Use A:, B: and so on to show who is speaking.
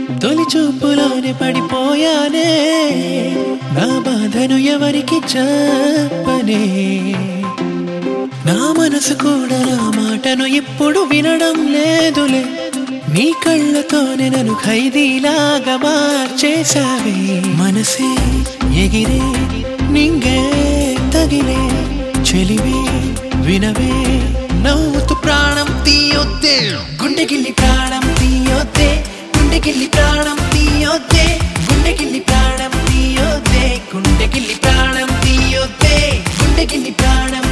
A: తొలి చూపులోనే పడిపోయానే నా బాధను ఎవరికి చెప్పనే నా మనసు కూడా నా మాటను ఇప్పుడు వినడం లేదులే నీ కళ్ళతోనే నన్ను ఖైదీలాగా మార్చేశావే మనసే ఎగిరే నింగే తగిలే చెలివే వినవే నవ్వుతూ ప్రాణం తీయొద్దే గుండెగిల్లి ప్రాణం తీయొద్దే గుండెగిల్లి ప్రాణం తీయొద్దే గుండెగిల్లి ప్రాణం తీయొద్దే గుండెగిల్లి ప్రాణం తీయొద్దే గుండెగిల్లి ప్రాణం